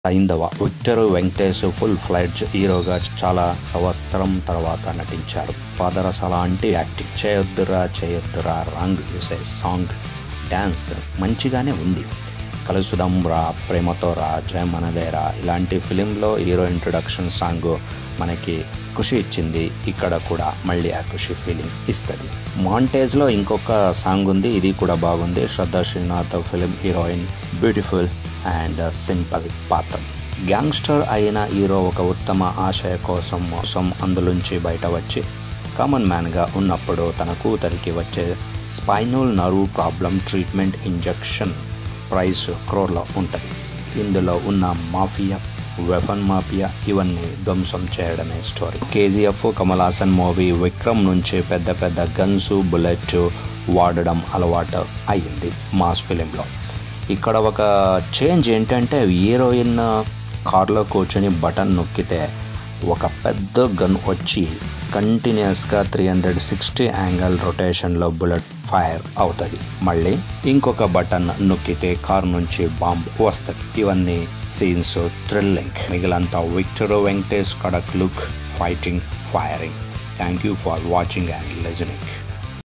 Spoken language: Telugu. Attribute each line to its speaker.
Speaker 1: ఐందవ విక్టర్ వెంకటేష్ ఫుల్ ఫ్లెడ్జ్ హీరోగా చాలా సంవత్సరం తర్వాత నటించారు పాదరస లాంటి యాక్టింగ్ చేయొద్దురా చేయొద్దురా రాంగ్ యూసే సాంగ్ డ్యాన్స్ మంచిగానే ఉంది కలుసుదాం రా ప్రేమతో రా జయ మనదేరా ఇలాంటి ఫిలింలో హీరో ఇంట్రొడక్షన్ సాంగ్ మనకి ఖుషి ఇచ్చింది ఇక్కడ కూడా మళ్ళీ ఆ ఖుషి ఫీలింగ్ ఇస్తుంది మాంటేజ్లో ఇంకొక సాంగ్ ఉంది ఇది కూడా బాగుంది Shraddha Srinath film heroine beautiful and simple పాత్ర గ్యాంగ్స్టర్ అయిన హీరో ఒక ఉత్తమ ఆశయ కోసం మోసం అందులోంచి బయట వచ్చి కామన్ మ్యాన్గా ఉన్నప్పుడు తన కూతురికి వచ్చే spinal nerve problem treatment injection price క్రోర్లో ఉంటుంది ఇందులో ఉన్న మాఫియా వెఫన్ మాఫియా ఇవన్నీ ధ్వంసం చేయడమే story KGF Kamal Haasan movie Vikram నుంచి పెద్ద పెద్ద గన్స్ బుల్లెట్ వాడడం అలవాటు అయ్యింది మాస్ ఫిలింలో ఇక్కడ ఒక చేంజ్ ఏంటంటే హీరోయిన్ కార్లో కూర్చొని బటన్ నొక్కితే ఒక పెద్ద గన్ వచ్చి కంటిన్యూస్గా త్రీ హండ్రెడ్ సిక్స్టీ యాంగిల్ రొటేషన్లో బుల్లెట్ ఫైర్ అవుతుంది మళ్ళీ ఇంకొక బటన్ నొక్కితే కార్ నుంచి బాంబ్ వస్తుంది ఇవన్నీ సీన్స్ థ్రిల్లింగ్ మిగిలంతా విక్టర్ వెంకటేష్ కడక్ look fighting firing thank you for watching and listening